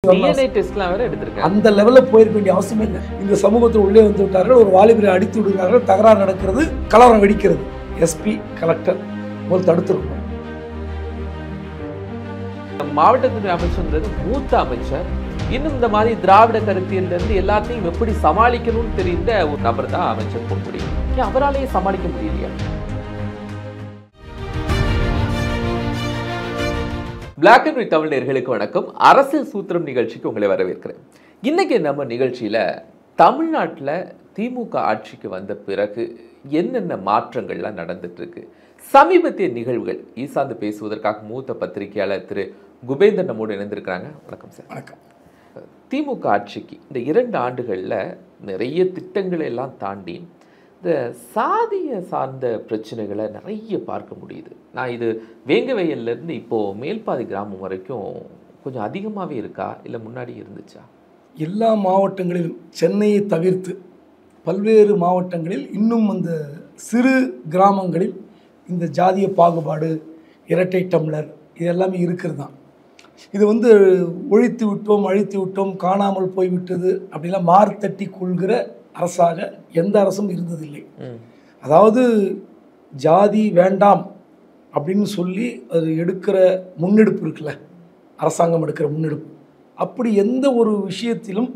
DNA டெஸ்ட்லாம் வேற எடுத்திருக்காங்க அந்த லெவலில் போயிருக்க வேண்டிய அவசியமே இல்லை இந்த சமூகத்தில் உள்ளே வந்து விட்டார்கள் ஒரு வாலிபரை அடித்து விடுகிறார்கள் தகராறு நடக்கிறது கலவரம் வெடிக்கிறது எஸ்பி கலெக்டர் முதல் தடுத்துருக்கணும் மாவட்டத்துறை அமைச்சர்ன்றது மூத்த அமைச்சர் இன்னும் இந்த மாதிரி திராவிட கருத்தியல்ல இருந்து எல்லாத்தையும் எப்படி சமாளிக்கணும்னு தெரிந்த ஒரு நபர் தான் அமைச்சர் பொன்முடி ஏன் அவராலேயே சமாளிக்க முடியலையா பிளாக் அண்ட் ஒயிட் தமிழ் நேர்களுக்கு வணக்கம் அரசியல் சூத்திரம் நிகழ்ச்சிக்கு உங்களை வரவேற்கிறேன் இன்னைக்கு நம்ம நிகழ்ச்சியில தமிழ்நாட்டில் திமுக ஆட்சிக்கு வந்த பிறகு என்னென்ன மாற்றங்கள்லாம் நடந்துட்டு இருக்கு சமீபத்திய நிகழ்வுகள் ஈசாந்து பேசுவதற்காக மூத்த பத்திரிகையாளர் திரு குபேந்தர் நம்மோடு இணைந்திருக்கிறாங்க வணக்கம் சார் வணக்கம் திமுக ஆட்சிக்கு இந்த இரண்டு ஆண்டுகளில் நிறைய திட்டங்களை எல்லாம் தாண்டி இந்த சாதிய சார்ந்த பிரச்சனைகளை நிறைய பார்க்க முடியுது நான் இது வேங்கவயல்லேருந்து இப்போது மேல்பாதி கிராமம் வரைக்கும் கொஞ்சம் அதிகமாகவே இருக்கா இல்லை முன்னாடி இருந்துச்சா எல்லா மாவட்டங்களிலும் சென்னையை தவிர்த்து பல்வேறு மாவட்டங்களில் இன்னும் அந்த சிறு கிராமங்களில் இந்த ஜாதிய பாகுபாடு இரட்டை டம்ளர் இது எல்லாமே இருக்கிறது தான் இது வந்து ஒழித்து விட்டோம் அழித்து விட்டோம் காணாமல் போய்விட்டது அப்படிலாம் மார்த்தட்டி கொள்கிற அரசாக எந்த அரசும் இருந்ததில்லை அதாவது ஜாதி வேண்டாம் அப்படின்னு சொல்லி அது எடுக்கிற முன்னெடுப்பு இருக்குல்ல அரசாங்கம் எடுக்கிற முன்னெடுப்பு அப்படி எந்த ஒரு விஷயத்திலும்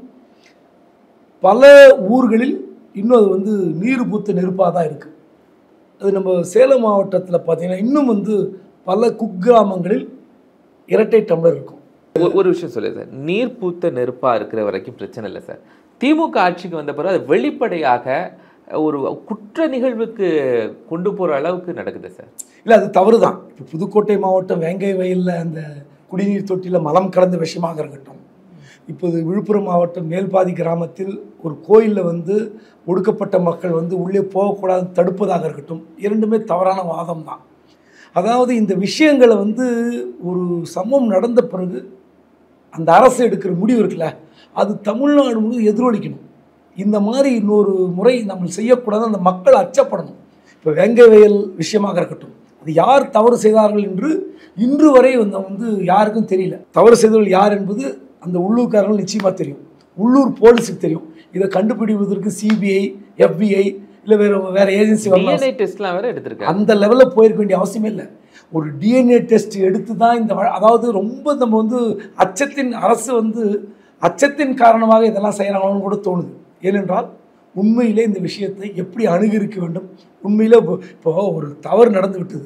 பல ஊர்களில் இன்னும் அது வந்து நீர் பூத்த நெருப்பாக தான் இருக்குது அது நம்ம சேலம் மாவட்டத்தில் பார்த்தீங்கன்னா இன்னும் வந்து பல குக்கிராமங்களில் இரட்டை டம்ளர் இருக்கும் ஒரு- ஒரு விஷயம் சொல்லுது சார் நீர் பூத்த நெருப்பாக இருக்கிற வரைக்கும் பிரச்சனை இல்லை சார் திமுக ஆட்சிக்கு வந்த பிறகு அது வெளிப்படையாக ஒரு குற்ற நிகழ்வுக்கு கொண்டு போகிற அளவுக்கு நடக்குது சார் இல்லை அது தவறு தான் இப்போ புதுக்கோட்டை மாவட்டம் வேங்கை வயலில் அந்த குடிநீர் தொட்டியில் மலம் கலந்த விஷயமாக இருக்கட்டும் இப்போது விழுப்புரம் மாவட்டம் மேல்பாதி கிராமத்தில் ஒரு கோயிலில் வந்து ஒடுக்கப்பட்ட மக்கள் வந்து உள்ளே போகக்கூடாது தடுப்பதாக இருக்கட்டும் இரண்டுமே தவறான வாதம் தான் அதாவது இந்த விஷயங்களை வந்து ஒரு சமம் நடந்த பிறகு அந்த அரசு எடுக்கிற முடிவு இருக்குல்ல அது தமிழ்நாடு முழு எதிரொலிக்கணும் இந்த மாதிரி இன்னொரு முறை நம்ம செய்யக்கூடாது அந்த மக்கள் அச்சப்படணும் இப்போ வேங்கை வயல் விஷயமாக இருக்கட்டும் அது யார் தவறு செய்தார்கள் என்று இன்று வரை வந்து வந்து யாருக்கும் தெரியல தவறு செய்தவர்கள் யார் என்பது அந்த உள்ளூர்காரர்கள் நிச்சயமாக தெரியும் உள்ளூர் போலீஸுக்கு தெரியும் இதை கண்டுபிடிப்பதற்கு சிபிஐ எஃபிஐ இல்லை வேறு வேறு ஏஜென்சி வரலாம் டிஎன்ஏ டெஸ்ட்லாம் வேற எடுத்திருக்காங்க அந்த லெவலில் போயிருக்க வேண்டிய அவசியமே இல்லை ஒரு டிஎன்ஏ டெஸ்ட் எடுத்து தான் இந்த வழ- அதாவது ரொம்ப நம்ம வந்து அச்சத்தின் அரசு வந்து அச்சத்தின் காரணமாக இதெல்லாம் செய்கிறாங்களோன்னு கூட தோணுது ஏனென்றால் உண்மையிலே இந்த விஷயத்தை எப்படி அணுகிருக்க வேண்டும் உண்மையிலே இப்போ இப்போ ஒரு தவறு நடந்து விட்டது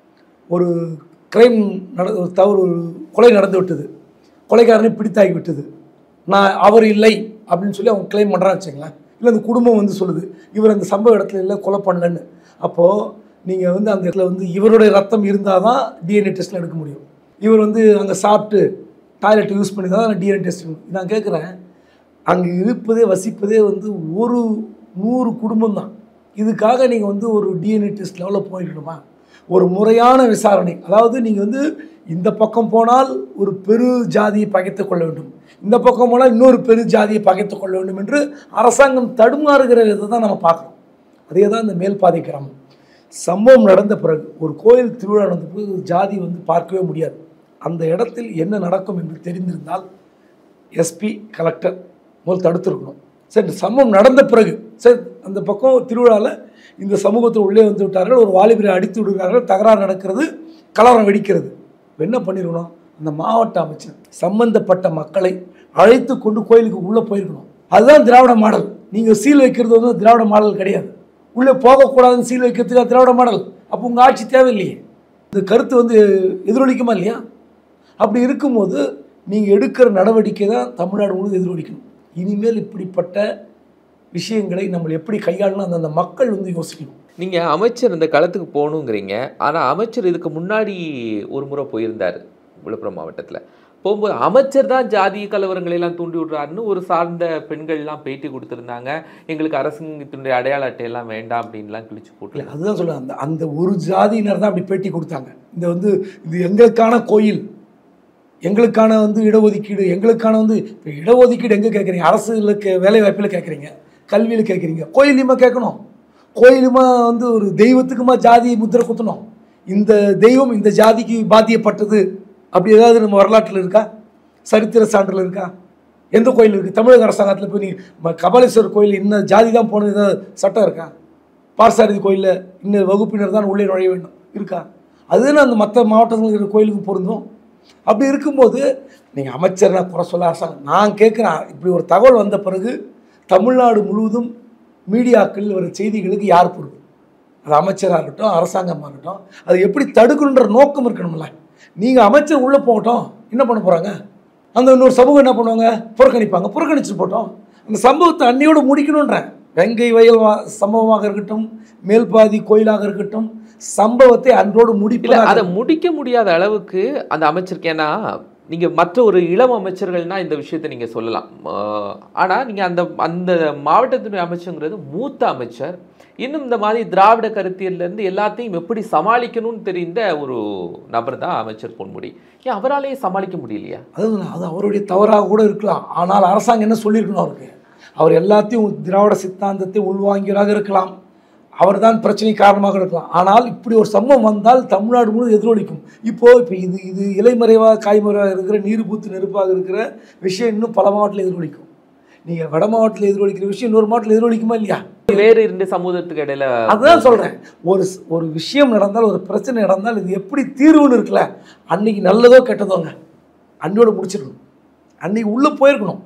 ஒரு கிரைம் நட ஒரு தவறு ஒரு கொலை நடந்து விட்டது கொலைகாரனை பிடித்தாகி விட்டது நான் அவர் இல்லை அப்படின்னு சொல்லி அவங்க கிளைம் பண்ணுறான்னு வச்சுங்களேன் இல்லை அந்த குடும்பம் வந்து சொல்லுது இவர் அந்த சம்பவ இடத்துல இல்லை கொலை பண்ணலன்னு அப்போது நீங்கள் வந்து அந்த இடத்துல வந்து இவருடைய ரத்தம் இருந்தால் தான் டிஎன்ஏ டெஸ்ட்டில் எடுக்க முடியும் இவர் வந்து அங்கே சாப்பிட்டு டாய்லெட் யூஸ் பண்ணி தான் டிஎன்ஏ டெஸ்ட் நான் கேட்குறேன் அங்கே இருப்பதே வசிப்பதே வந்து ஒரு நூறு குடும்பம் தான் இதுக்காக நீங்கள் வந்து ஒரு டிஎன்ஏ டெஸ்ட் லெவலில் போயிடணுமா ஒரு முறையான விசாரணை அதாவது நீங்கள் வந்து இந்த பக்கம் போனால் ஒரு பெரு ஜாதியை பகைத்துக் கொள்ள வேண்டும் இந்த பக்கம் போனால் இன்னொரு பெரு ஜாதியை பகைத்துக் கொள்ள வேண்டும் என்று அரசாங்கம் தடுமாறுகிற விதத்தை தான் நம்ம பார்க்குறோம் அதே தான் இந்த மேல்பாதி கிராமம் சம்பவம் நடந்த பிறகு ஒரு கோயில் திருவிழா நடந்த பிறகு ஜாதி வந்து பார்க்கவே முடியாது அந்த இடத்தில் என்ன நடக்கும் என்று தெரிந்திருந்தால் எஸ்பி கலெக்டர் முதல் தடுத்திருக்கணும் சரி இந்த சம்பவம் நடந்த பிறகு சரி அந்த பக்கம் திருவிழாவில் இந்த சமூகத்தில் உள்ளே வந்து விட்டார்கள் ஒரு வாலிபரை அடித்து விடுகிறார்கள் தகராறு நடக்கிறது கலவரம் வெடிக்கிறது இப்ப என்ன பண்ணிருக்கணும் அந்த மாவட்ட அமைச்சர் சம்பந்தப்பட்ட மக்களை அழைத்து கொண்டு கோயிலுக்கு உள்ளே போயிருக்கணும் அதுதான் திராவிட மாடல் நீங்கள் சீல் வைக்கிறது வந்து திராவிட மாடல் கிடையாது உள்ளே போகக்கூடாதுன்னு சீல் வைக்கிறதுக்கு திராவிட மாடல் அப்போ உங்கள் ஆட்சி தேவையில்லையே இந்த கருத்து வந்து எதிரொலிக்குமா இல்லையா அப்படி இருக்கும்போது நீங்கள் எடுக்கிற நடவடிக்கை தான் தமிழ்நாடு முழுவதும் எதிரொலிக்கணும் இனிமேல் இப்படிப்பட்ட விஷயங்களை நம்ம எப்படி கையாளணும் அந்த அந்த மக்கள் வந்து யோசிக்கணும் நீங்க அமைச்சர் இந்த களத்துக்கு போகணுங்கிறீங்க ஆனா அமைச்சர் இதுக்கு முன்னாடி ஒரு முறை போயிருந்தார் விழுப்புரம் மாவட்டத்துல போகும்போது அமைச்சர் தான் ஜாதி கலவரங்களை எல்லாம் தூண்டி விடுறாருன்னு ஒரு சார்ந்த பெண்கள்லாம் பேட்டி கொடுத்துருந்தாங்க எங்களுக்கு அரசாங்கத்தினுடைய அடையாள அட்டையெல்லாம் வேண்டாம் அப்படின்லாம் கிழிச்சு இல்லை போட்டு அதுதான் சொல்லுவேன் அந்த அந்த ஒரு ஜாதியினர் தான் அப்படி பேட்டி கொடுத்தாங்க இந்த வந்து இது எங்களுக்கான கோயில் எங்களுக்கான வந்து இடஒதுக்கீடு எங்களுக்கான வந்து இப்போ இடஒதுக்கீடு எங்கே கேட்குறீங்க அரசுக்கு வேலை வாய்ப்பில் கேட்குறீங்க கல்வியில் கேட்குறீங்க கோயிலையுமா கேட்கணும் கோயிலுமா வந்து ஒரு தெய்வத்துக்குமா ஜாதி முத்திரை குத்தணும் இந்த தெய்வம் இந்த ஜாதிக்கு பாத்தியப்பட்டது அப்படி ஏதாவது நம்ம வரலாற்றில் இருக்கா சரித்திர சான்றிதழ் இருக்கா எந்த கோயில் இருக்குது தமிழக அரசாங்கத்தில் போய் நீ ம- கபாலீஸ்வரர் கோயில் இன்னும் ஜாதி தான் போனது ஏதாவது சட்டம் இருக்கா பார்சாரதி கோயிலில் இன்னும் வகுப்பினர் தான் உள்ளே நுழைய வேண்டும் இருக்கா அதுதானே அந்த மற்ற மாவட்டத்தில் இருக்கிற கோயிலுக்கு பொருந்தும் அப்படி இருக்கும்போது நீங்கள் அமைச்சர் நான் குறை சொல்ல அரசாங்கம் நான் கேட்குறேன் இப்படி ஒரு தகவல் வந்த பிறகு தமிழ்நாடு முழுவதும் மீடியாக்கள் வர செய்திகளுக்கு யார் பொறுப்பு அது அமைச்சராக இருக்கட்டும் அரசாங்கமாக இருக்கட்டும் அது எப்படி தடுக்கணுன்ற நோக்கம் இருக்கணும்ல நீங்கள் அமைச்சர் உள்ளே போகட்டும் என்ன பண்ண போகிறாங்க அந்த இன்னொரு சமூகம் என்ன பண்ணுவாங்க புறக்கணிப்பாங்க புறக்கணிச்சுட்டு போட்டோம் அந்த சம்பவத்தை அன்னையோடு முடிக்கணுன்றேன் வெங்கை வயல் வா- சம்பவமாக இருக்கட்டும் மேல்பாதி கோயிலாக இருக்கட்டும் சம்பவத்தை அன்றோடு இல்ல முடிப்பதாக அதை முடிக்க முடியாத அளவுக்கு அந்த அமைச்சருக்கு ஏன்னா நீங்க மற்ற ஒரு இளம் அமைச்சர்கள்னா இந்த விஷயத்தை நீங்க சொல்லலாம் ஆஹ் ஆனா நீங்க அந்த அந்த மாவட்டத்தினுடைய அமைச்சருங்கிறது மூத்த அமைச்சர் இன்னும் இந்த மாதிரி திராவிட கருத்தியல்ல இருந்து எல்லாத்தையும் எப்படி சமாளிக்கணும்னு தெரிந்த ஒரு நபர் தான் அமைச்சர் பொன்முடி ஏன் அவராலேயே சமாளிக்க முடியலையா அது அது அவருடைய தவறாக கூட இருக்கலாம் ஆனால் அரசாங்கம் என்ன சொல்லியிருக்கணும் அவருக்கு அவர் எல்லாத்தையும் திராவிட சித்தாந்தத்தை உள்வாங்கியவராக இருக்கலாம் அவர்தான் பிரச்சனை காரணமாக இருக்கலாம் ஆனால் இப்படி ஒரு சம்பவம் வந்தால் தமிழ்நாடு முழு எதிரொலிக்கும் இப்போ இப்போ இது இது இலைமறைவாக காய்மறைவாக இருக்கிற நீர் பூத்து நெருப்பாக இருக்கிற விஷயம் இன்னும் பல மாவட்டத்தில் எதிரொலிக்கும் நீங்கள் வட மாவட்டத்தில் எதிரொலிக்கிற விஷயம் இன்னொரு மாவட்டத்தில் எதிரொலிக்குமா இல்லையா வேறு இரண்டு சமூகத்துக்கு இடையில அதுதான் சொல்கிறேன் ஒரு ஸ்- ஒரு விஷயம் நடந்தால் ஒரு பிரச்சனை நடந்தால் இது எப்படி தீர்வுன்னு இருக்குல்ல அன்னைக்கு நல்லதோ கெட்டதோங்க அன்னையோட முடிச்சிருக்கணும் அன்னைக்கு உள்ளே போயிருக்கணும்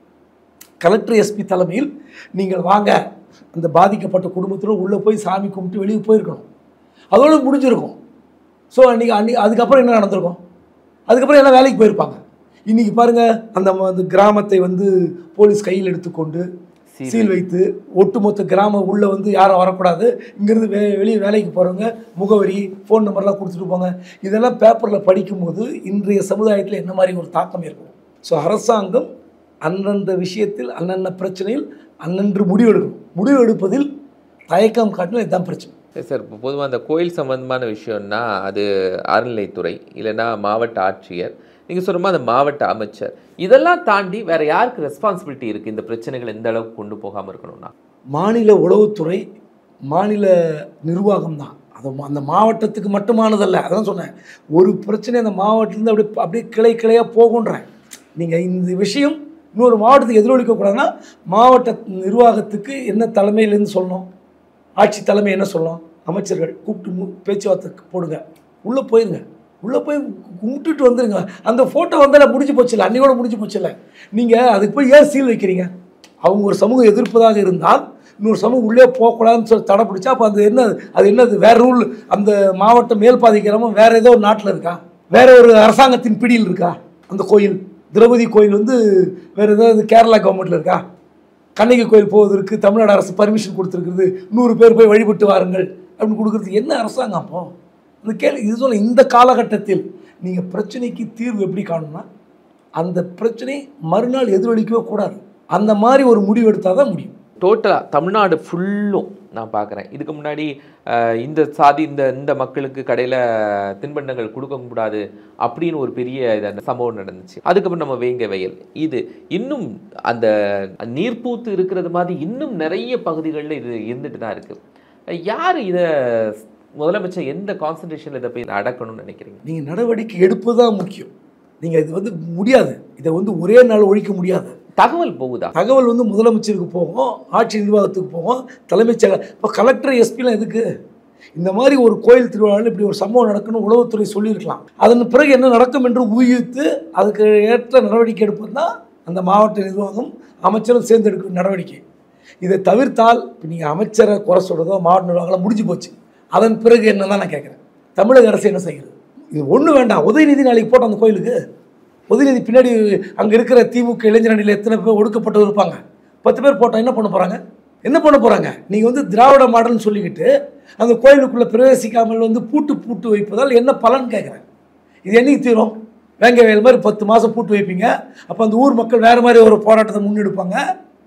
கலெக்டர் எஸ்பி தலைமையில் நீங்கள் வாங்க அந்த பாதிக்கப்பட்ட குடும்பத்தோட உள்ளே போய் சாமி கும்பிட்டு வெளியே போயிருக்கணும் அதோட முடிஞ்சிருக்கும் ஸோ அன்றைக்கி அன்றைக்கி அதுக்கப்புறம் என்ன நடந்திருக்கும் அதுக்கப்புறம் எல்லாம் வேலைக்கு போயிருப்பாங்க இன்றைக்கி பாருங்கள் அந்த ம- அந்த கிராமத்தை வந்து போலீஸ் கையில் எடுத்துக்கொண்டு சீல் சீல் வைத்து ஒட்டுமொத்த கிராமம் உள்ளே வந்து யாரும் வரக்கூடாது இங்கேருந்து வே வெளியே வேலைக்கு போகிறவங்க முகவரி ஃபோன் நம்பர்லாம் கொடுத்துட்டு போங்க இதெல்லாம் பேப்பரில் படிக்கும்போது இன்றைய சமுதாயத்தில் என்ன மாதிரி ஒரு தாக்கம் ஏற்படும் ஸோ அரசாங்கம் அந்தந்த விஷயத்தில் அந்தந்த பிரச்சனையில் அன்னன்று முடிவெடுக்கணும் முடிவு எடுப்பதில் தயக்கம் காட்டினா இதுதான் பிரச்சனை சரி சார் இப்போ பொதுவாக அந்த கோயில் சம்பந்தமான விஷயம்னா அது அறநிலைத்துறை இல்லைன்னா மாவட்ட ஆட்சியர் நீங்கள் சொல்கிற மாதிரி அந்த மாவட்ட அமைச்சர் இதெல்லாம் தாண்டி வேற யாருக்கு ரெஸ்பான்சிபிலிட்டி இருக்குது இந்த பிரச்சனைகள் எந்த அளவுக்கு கொண்டு போகாமல் இருக்கணும்னா மாநில உளவுத்துறை மாநில நிர்வாகம் தான் அது ம- அந்த மாவட்டத்துக்கு மட்டுமானதல்ல அதான் சொன்னேன் ஒரு பிரச்சனை அந்த மாவட்டத்துலேருந்து அப்படியே அப்படியே கிளை கிளையாக போகுன்றேன் நீங்கள் இந்த விஷயம் இன்னொரு மாவட்டத்துக்கு எதிரொலிக்கக்கூடாதுன்னா மாவட்ட நிர்வாகத்துக்கு என்ன தலைமையிலேருந்து சொல்லணும் ஆட்சி தலைமை என்ன சொல்லணும் அமைச்சர்கள் கூப்பிட்டு மு- பேச்சுவார்த்தை போடுங்க உள்ளே போயிருங்க உள்ளே போய் கும்பிட்டுட்டு வந்துருங்க அந்த ஃபோட்டோ வந்தால முடிஞ்சு போச்சுல்ல அன்னையோட முடிஞ்சு போச்சுல்ல நீங்கள் அதுக்கு போய் ஏன் சீல் வைக்கிறீங்க அவங்க ஒரு சமூகம் எதிர்ப்பதாக இருந்தால் இன்னொரு சமூகம் உள்ளே போகக்கூடாதுன்னு சொல்லி தடை பிடிச்சா அப்போ அது என்ன அது என்னது வேற ரூல் அந்த மாவட்டம் மேல்பாதி கிராமம் வேற ஏதோ ஒரு நாட்டில் இருக்கா வேற ஒரு அரசாங்கத்தின் பிடியில் இருக்கா அந்த கோயில் திரௌபதி கோயில் வந்து வேற ஏதாவது கேரளா கவர்மெண்ட்டில் இருக்கா கண்ணகி கோயில் போவதற்கு தமிழ்நாடு அரசு பர்மிஷன் கொடுத்துருக்குது நூறு பேர் போய் வழிபட்டு வாருங்கள் அப்படின்னு கொடுக்குறது என்ன அரசாங்கம் அப்போ அந்த கேள்வி இது சொல்ல இந்த காலகட்டத்தில் நீங்கள் பிரச்சனைக்கு தீர்வு எப்படி காணணும்னா அந்த பிரச்சனை மறுநாள் எதிரொலிக்கவே கூடாது அந்த மாதிரி ஒரு முடிவு எடுத்தால் தான் முடியும் டோட்டலாக தமிழ்நாடு ஃபுல்லும் நான் பார்க்குறேன் இதுக்கு முன்னாடி அஹ், இந்த சாதி இந்த இந்த மக்களுக்கு கடையில் தின்பண்டங்கள் கொடுக்கக்கூடாது அப்படின்னு ஒரு பெரிய இது அந்த சம்பவம் நடந்துச்சு அதுக்கப்புறம் நம்ம வேங்க வயல் இது இன்னும் அந்த நீர்ப்பூத்து இருக்கிறது மாதிரி இன்னும் நிறைய பகுதிகளில் இது இருந்துட்டு தான் இருக்குது யார் இதை முதலமைச்சர் எந்த கான்சன்ட்ரேஷனில் இதை போய் அடக்கணும்னு நினைக்கிறீங்க நீங்கள் நடவடிக்கை எடுப்பது தான் முக்கியம் நீங்கள் இது வந்து முடியாது இதை வந்து ஒரே நாள் ஒழிக்க முடியாது தகவல் போகுதா தகவல் வந்து முதலமைச்சருக்கு போகும் ஆட்சி நிர்வாகத்துக்கு போகும் தலைமைச் செயலர் இப்போ கலெக்டர் எஸ்பிலாம் எதுக்கு இந்த மாதிரி ஒரு கோயில் திருவிழாவில் இப்படி ஒரு சம்பவம் நடக்கணும் உளவுத்துறை சொல்லியிருக்கலாம் அதன் பிறகு என்ன நடக்கும் என்று ஊகித்து அதுக்கு ஏற்ற நடவடிக்கை எடுப்பது தான் அந்த மாவட்ட நிர்வாகம் அமைச்சரும் சேர்ந்து எடுக்கும் நடவடிக்கை இதை தவிர்த்தால் இப்போ நீங்கள் அமைச்சரை குறை சொல்கிறதோ மாவட்ட நிர்வாகம் முடிஞ்சு போச்சு அதன் பிறகு என்ன தான் நான் கேட்குறேன் தமிழக அரசு என்ன செய்கிறது இது ஒன்று வேண்டாம் உதயநிதி நாளைக்கு போட்டோம் அந்த கோயிலுக்கு உதயநிதி பின்னாடி அங்கே இருக்கிற திமுக இளைஞர் அணியில் எத்தனை பேர் ஒடுக்கப்பட்டு இருப்பாங்க பத்து பேர் போட்டால் என்ன பண்ண போகிறாங்க என்ன பண்ண போகிறாங்க நீங்கள் வந்து திராவிட மாடல்னு சொல்லிக்கிட்டு அந்த கோயிலுக்குள்ளே பிரவேசிக்காமல் வந்து பூட்டு பூட்டு வைப்பதால் என்ன பலன் கேட்குறேன் இது என்னைக்கு தீரும் வேங்க வயல் மாதிரி பத்து மாதம் பூட்டு வைப்பீங்க அப்போ அந்த ஊர் மக்கள் வேறு மாதிரி ஒரு போராட்டத்தை முன்னெடுப்பாங்க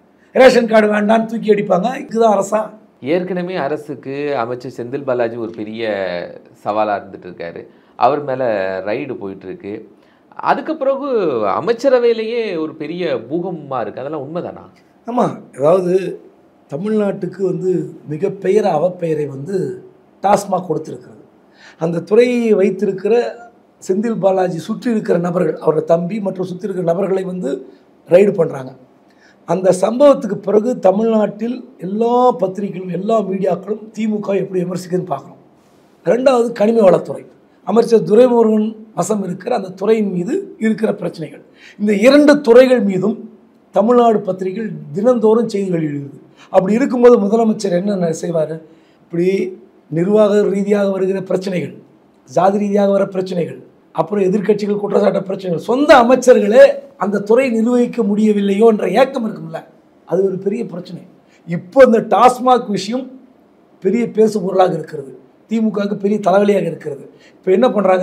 ரேஷன் கார்டு வேண்டான்னு தூக்கி அடிப்பாங்க இதுதான் அரசா ஏற்கனவே அரசுக்கு அமைச்சர் செந்தில் பாலாஜி ஒரு பெரிய சவாலாக இருந்துட்டு இருக்காரு அவர் மேலே ரைடு போயிட்டு இருக்கு அதுக்கு பிறகு அமைச்சரவையிலேயே ஒரு பெரிய பூகம்பமாக இருக்குது அதெல்லாம் உண்மைதானா ஆமாம் அதாவது தமிழ்நாட்டுக்கு வந்து மிகப்பெயர அவப்பெயரை வந்து டாஸ்மாக் கொடுத்துருக்கிறது அந்த துறையை வைத்திருக்கிற செந்தில் பாலாஜி சுற்றி இருக்கிற நபர்கள் அவரோட தம்பி மற்றும் சுற்றி இருக்கிற நபர்களை வந்து ரைடு பண்ணுறாங்க அந்த சம்பவத்துக்கு பிறகு தமிழ்நாட்டில் எல்லா பத்திரிகைகளும் எல்லா மீடியாக்களும் திமுக எப்படி விமர்சிக்குதுன்னு பார்க்குறோம் ரெண்டாவது கனிம வளத்துறை அமைச்சர் துரைமுருகன் வசம் இருக்கிற அந்த துறையின் மீது இருக்கிற பிரச்சனைகள் இந்த இரண்டு துறைகள் மீதும் தமிழ்நாடு பத்திரிகைகள் தினந்தோறும் செய்தி வெளியிடுகிறது அப்படி இருக்கும்போது முதலமைச்சர் என்ன செய்வார் இப்படி நிர்வாக ரீதியாக வருகிற பிரச்சனைகள் ஜாதி ரீதியாக வர பிரச்சனைகள் அப்புறம் எதிர்க்கட்சிகள் குற்றச்சாட்ட பிரச்சனைகள் சொந்த அமைச்சர்களே அந்த துறை நிர்வகிக்க முடியவில்லையோ என்ற ஏக்கம் இருக்கும்ல அது ஒரு பெரிய பிரச்சனை இப்போ இந்த டாஸ்மாக் விஷயம் பெரிய பேசு பொருளாக இருக்கிறது திமுகவுக்கு பெரிய தலைவலியாக இருக்கிறது இப்போ என்ன பண்ணுறாங்க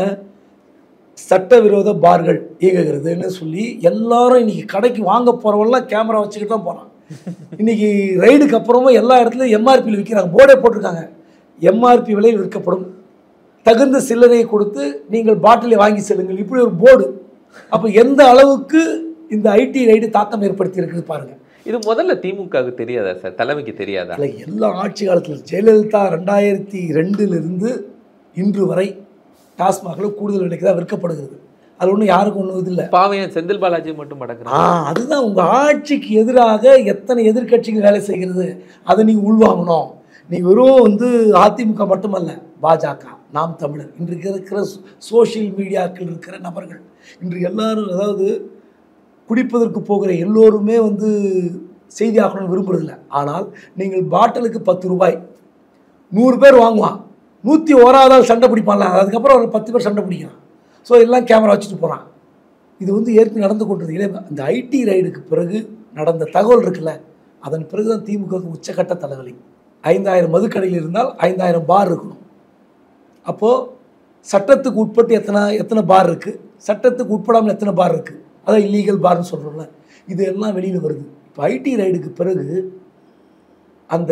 சட்டவிரோத பார்கள் இயங்குகிறதுன்னு சொல்லி எல்லாரும் இன்னைக்கு கடைக்கு வாங்க போகிறவங்களாம் கேமரா வச்சுக்கிட்டு தான் போகிறான் இன்னைக்கு ரைடுக்கு அப்புறமும் எல்லா இடத்துலையும் எம்ஆர்பியில் விற்கிறாங்க போர்டே போட்டிருக்காங்க எம்ஆர்பி விலையில் விற்கப்படும் தகுந்த சில்லறையை கொடுத்து நீங்கள் பாட்டிலை வாங்கி செல்லுங்கள் இப்படி ஒரு போர்டு அப்போ எந்த அளவுக்கு இந்த ஐடி ரைடு தாக்கம் ஏற்படுத்தி இருக்குது பாருங்கள் இது முதல்ல திமுகவுக்கு தெரியாதா சார் தலைமைக்கு தெரியாதா அதில் எல்லா ஆட்சி காலத்தில் ஜெயலலிதா ரெண்டாயிரத்தி ரெண்டிலிருந்து இன்று வரை டாஸ்மாகில் கூடுதல் விலைக்கு தான் விற்கப்படுகிறது அது ஒன்றும் யாருக்கும் ஒன்றும் இது இல்லை பாவையன் செந்தில் பாலாஜி மட்டும் ஆ மடக்குறாங்க அதுதான் உங்கள் ஆட்சிக்கு எதிராக எத்தனை எதிர்க்கட்சிகள் வேலை செய்கிறது அதை நீங்கள் உள்வாங்கணும் நீ வெறும் வந்து அதிமுக மட்டுமல்ல பாஜக நாம் தமிழர் இன்றைக்கு இருக்கிற சோஷியல் மீடியாக்கள் இருக்கிற நபர்கள் இன்று எல்லாரும் அதாவது குடிப்பதற்கு போகிற எல்லோருமே வந்து செய்தி ஆக்கணும்னு விரும்புறதில்ல ஆனால் நீங்கள் பாட்டிலுக்கு பத்து ரூபாய் நூறு பேர் வாங்குவான் நூற்றி ஓராவது ஆள் சண்டை பிடிப்பான்ல அதுக்கப்புறம் ஒரு பத்து பேர் சண்டை பிடிக்கிறான் ஸோ எல்லாம் கேமரா வச்சுட்டு போகிறான் இது வந்து ஏற்கனவே நடந்து கொண்டது இல்லை அந்த ஐடி ரைடுக்கு பிறகு நடந்த தகவல் இருக்குல்ல அதன் பிறகு தான் திமுகவுக்கு உச்சக்கட்ட தலைவலி ஐந்தாயிரம் மதுக்கடையில் இருந்தால் ஐந்தாயிரம் பார் இருக்கணும் அப்போது சட்டத்துக்கு உட்பட்டு எத்தனை எத்தனை பார் இருக்குது சட்டத்துக்கு உட்படாமல் எத்தனை பார் இருக்குது அதான் இல்லீகல் பார்னு சொல்கிறோம்ல இது எல்லாம் வெளியில் வருது இப்போ ஐடி ரைடுக்கு பிறகு அந்த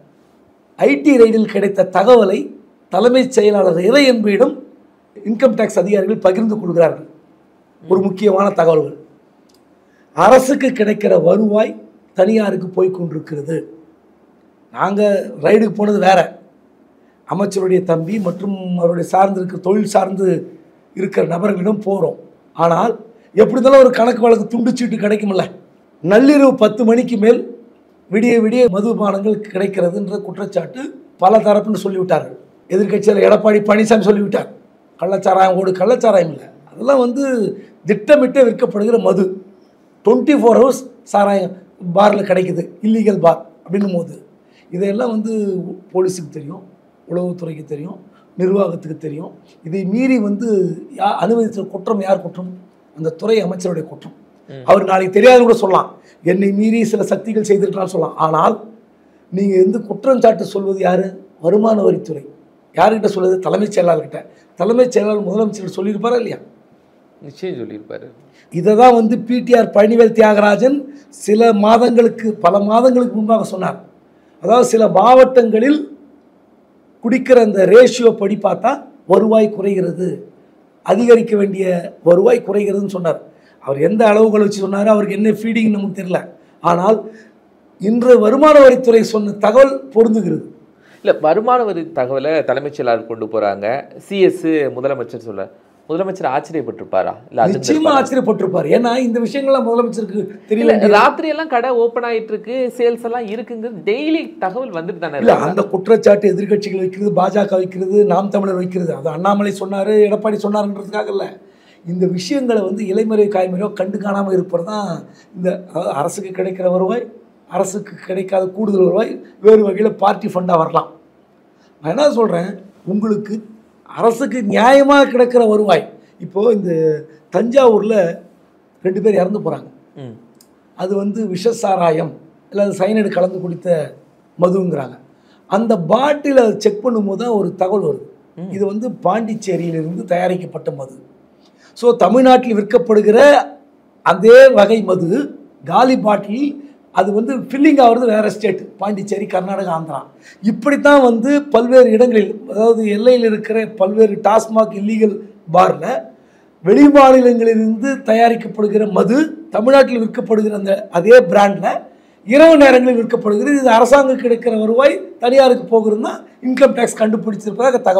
ஐடி ரைடில் கிடைத்த தகவலை தலைமைச் செயலாளர் இறை என்பிடம் இன்கம் டேக்ஸ் அதிகாரிகள் பகிர்ந்து கொள்கிறார்கள் ஒரு முக்கியமான தகவல்கள் அரசுக்கு கிடைக்கிற வருவாய் தனியாருக்கு போய் கொண்டிருக்கிறது நாங்கள் ரைடுக்கு போனது வேற அமைச்சருடைய தம்பி மற்றும் அவருடைய சார்ந்து இருக்கிற தொழில் சார்ந்து இருக்கிற நபர்களிடம் போகிறோம் ஆனால் எப்படி இருந்தாலும் ஒரு கணக்கு வழக்கு துண்டு சீட்டு கிடைக்கும்ல நள்ளிரவு பத்து மணிக்கு மேல் விடிய விடிய மதுபானங்கள் கிடைக்கிறதுன்ற குற்றச்சாட்டு பல தரப்புன்னு சொல்லிவிட்டார்கள் எதிர்க்கட்சியில் எடப்பாடி பழனிசாமி சொல்லிவிட்டார் கள்ளச்சாராயம் ஓடு கள்ளச்சாராயம் இல்லை அதெல்லாம் வந்து திட்டமிட்டு விற்கப்படுகிற மது டுவெண்ட்டி ஃபோர் ஹவர்ஸ் சாராயம் பாரில் கிடைக்குது இல்லீகல் பார் அப்படின்னும் போது இதையெல்லாம் வந்து போலீஸுக்கு தெரியும் உளவுத்துறைக்கு தெரியும் நிர்வாகத்துக்கு தெரியும் இதை மீறி வந்து யா அனுமதித்த குற்றம் யார் குற்றம் அந்த துறை அமைச்சருடைய குற்றம் அவர் நாளைக்கு தெரியாது கூட சொல்லலாம் என்னை மீறி சில சக்திகள் செய்திருக்கலாம் சொல்லலாம் ஆனால் நீங்கள் வந்து குற்றம் சாட்டு சொல்வது யார் வருமான வரித்துறை யார்கிட்ட சொல்லுது தலைமைச் செயலாளர்கிட்ட தலைமைச் செயலாளர் முதலமைச்சர் சொல்லியிருப்பாரா இல்லையா நிச்சயம் சொல்லியிருப்பாரு இதை தான் வந்து பிடிஆர் பழனிவேல் தியாகராஜன் சில மாதங்களுக்கு பல மாதங்களுக்கு முன்பாக சொன்னார் அதாவது சில மாவட்டங்களில் குடிக்கிற அந்த ரேஷியோ படி பார்த்தா வருவாய் குறைகிறது அதிகரிக்க வேண்டிய வருவாய் குறைகிறதுன்னு சொன்னார் அவர் எந்த அளவுகள் வச்சு சொன்னார் அவருக்கு என்ன ஃபீடிங் நமக்கு தெரியல ஆனால் இன்று வருமான வரித்துறை சொன்ன தகவல் பொருந்துகிறது இல்ல வருமான வரி தகவலை தலைமைச் செயலாளர் கொண்டு போறாங்க சிஎஸ் முதலமைச்சர் சொல்ல முதலமைச்சர் ஆச்சரியப்பட்டிருப்பாரா இல்ல நிச்சயமா அதிர்ந்திருப்பாரா? ஆச்சரியப்பட்டிருப்பார் ஏன்னா இந்த விஷயங்கள்லாம் முதலமைச்சருக்கு இல்ல தெரியல ராத்திரி எல்லாம் கடை ஓபன் ஆயிட்டு இருக்கு சேல்ஸ் எல்லாம் இருக்குங்கிறது டெய்லி தகவல் வந்துட்டு தானே இல்ல இருக்கு. அந்த குற்றச்சாட்டு எதிர்க்கட்சிகள் வைக்கிறது பாஜக வைக்கிறது நாம் தமிழர் வைக்கிறது அது அண்ணாமலை சொன்னாரு எடப்பாடி சொன்னாருன்றதுக்காக இல்ல இந்த விஷயங்களை வந்து இலைமறை காய்மறையோ கண்டு காணாமல் இருப்பது தான் இந்த அதாவது அரசுக்கு கிடைக்கிற வருவாய் அரசுக்கு கிடைக்காத கூடுதல் வருவாய் வேறு வகையில் பார்ட்டி ஃபண்டாக வரலாம் நான் என்ன சொல்கிறேன் உங்களுக்கு அரசுக்கு நியாயமாக கிடைக்கிற வருவாய் இப்போது இந்த தஞ்சாவூரில் ரெண்டு பேர் இறந்து போகிறாங்க ம். அது வந்து விஷ சாராயம் இல்லை அது சைனைடு கலந்து குடித்த மதுங்கிறாங்க அந்த பாட்டிலை செக் பண்ணும்போது தான் ஒரு தகவல் வருது இது வந்து பாண்டிச்சேரியிலிருந்து தயாரிக்கப்பட்ட மது ஸோ தமிழ்நாட்டில் விற்கப்படுகிற அதே வகை மது காலி பாட்டில் அது வந்து ஃபில்லிங் ஆகிறது வேறு ஸ்டேட் பாண்டிச்சேரி கர்நாடகா ஆந்திரா இப்படித்தான் வந்து பல்வேறு இடங்களில் அதாவது எல்லையில் இருக்கிற பல்வேறு டாஸ்மாக் இல்லீகல் பாரில் வெளி மாநிலங்களிலிருந்து தயாரிக்கப்படுகிற மது தமிழ்நாட்டில் விற்கப்படுகிற அந்த அதே பிராண்டில் இரவு நேரங்களில் விற்கப்படுகிறது இது அரசாங்கம் கிடைக்கிற வருவாய் தனியாருக்கு போகிறதுனா இன்கம் டேக்ஸ் கண்டுபிடிச்சிருப்பதாக தகவல்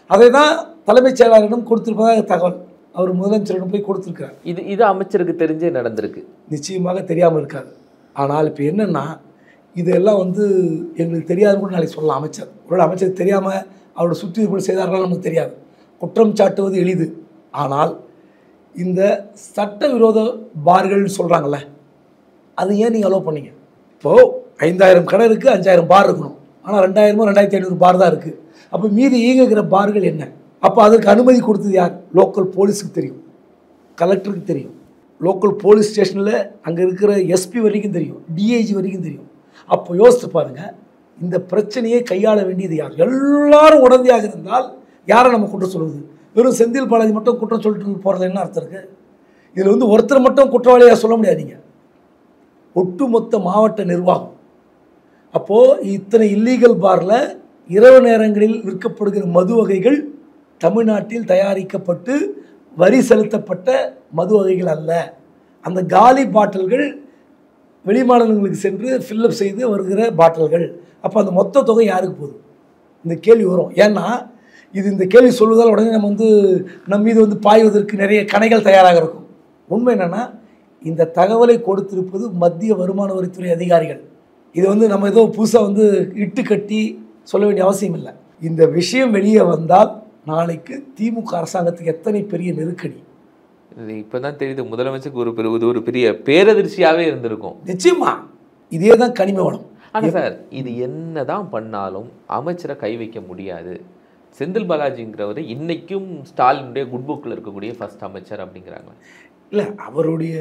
அதை தான் தலைமைச் செயலாளரிடம் கொடுத்திருப்பதாக தகவல் அவர் முதலமைச்சரிடம் போய் கொடுத்துருக்கிறார் இது இது அமைச்சருக்கு தெரிஞ்சே நடந்திருக்கு நிச்சயமாக தெரியாமல் இருக்காது ஆனால் இப்போ என்னென்னா இதெல்லாம் வந்து எங்களுக்கு தெரியாதுன்னு கூட நாளைக்கு சொல்லலாம் அமைச்சர் ஒருவேளை அமைச்சர் தெரியாமல் அவரோட சுற்றி கூட செய்தார்கள் நமக்கு தெரியாது குற்றம் சாட்டுவது எளிது ஆனால் இந்த சட்டவிரோத பார்கள்னு சொல்கிறாங்கல்ல அது ஏன் நீங்கள் அலோவ் பண்ணீங்க இப்போது ஐந்தாயிரம் கடை இருக்குது அஞ்சாயிரம் பார் இருக்கணும் ஆனால் ரெண்டாயிரமோ ரெண்டாயிரத்தி ஐநூறு பார் தான் இருக்குது அப்போ மீதி இயங்குகிற பார்கள் என்ன அப்போ அதற்கு அனுமதி கொடுத்தது யார் லோக்கல் போலீஸுக்கு தெரியும் கலெக்டருக்கு தெரியும் லோக்கல் போலீஸ் ஸ்டேஷனில் அங்கே இருக்கிற எஸ்பி வரைக்கும் தெரியும் டிஐஜி வரைக்கும் தெரியும் அப்போ யோசித்து பாருங்கள் இந்த பிரச்சனையை கையாள வேண்டியது யார் எல்லாரும் உடந்தையாக இருந்தால் யாரை நம்ம குற்றம் சொல்லுவது வெறும் செந்தில் பாலாஜி மட்டும் குற்றம் சொல்லிட்டு போகிறது என்ன அர்த்தம் இருக்குது இதில் வந்து ஒருத்தர் மட்டும் குற்றவாளியாக சொல்ல முடியாதீங்க ஒட்டுமொத்த மாவட்ட நிர்வாகம் அப்போது இத்தனை இல்லீகல் பாரில் இரவு நேரங்களில் விற்கப்படுகிற மது வகைகள் தமிழ்நாட்டில் தயாரிக்கப்பட்டு வரி செலுத்தப்பட்ட மது வகைகள் அல்ல அந்த காலி பாட்டில்கள் வெளிமாநிலங்களுக்கு சென்று ஃபில்லப் செய்து வருகிற பாட்டில்கள் அப்போ அந்த மொத்த தொகை யாருக்கு போகுது இந்த கேள்வி வரும் ஏன்னா இது இந்த கேள்வி சொல்வதால் உடனே நம்ம வந்து நம் மீது வந்து பாய்வதற்கு நிறைய கணைகள் தயாராக இருக்கும் உண்மை என்னென்னா இந்த தகவலை கொடுத்திருப்பது மத்திய வருமான வரித்துறை அதிகாரிகள் இது வந்து நம்ம ஏதோ புதுசாக வந்து இட்டு கட்டி சொல்ல வேண்டிய அவசியம் இல்லை இந்த விஷயம் வெளியே வந்தால் நாளைக்கு திமுக அரசாங்கத்துக்கு எத்தனை பெரிய நெருக்கடி இது இப்பதான் தெரியுது முதலமைச்சருக்கு ஒரு பெரிய இது ஒரு பெரிய பேரதிர்ச்சியாவே இருந்திருக்கும் நிச்சயமா இதே தான் கனிம வளம் ஆனா சார் இது என்னதான் பண்ணாலும் அமைச்சரை கை வைக்க முடியாது செந்தில் பாலாஜிங்கிறவர் இன்னைக்கும் ஸ்டாலினுடைய குட் புக்கில் இருக்கக்கூடிய ஃபர்ஸ்ட் அமைச்சர் அப்படிங்கிறாங்க இல்லை அவருடைய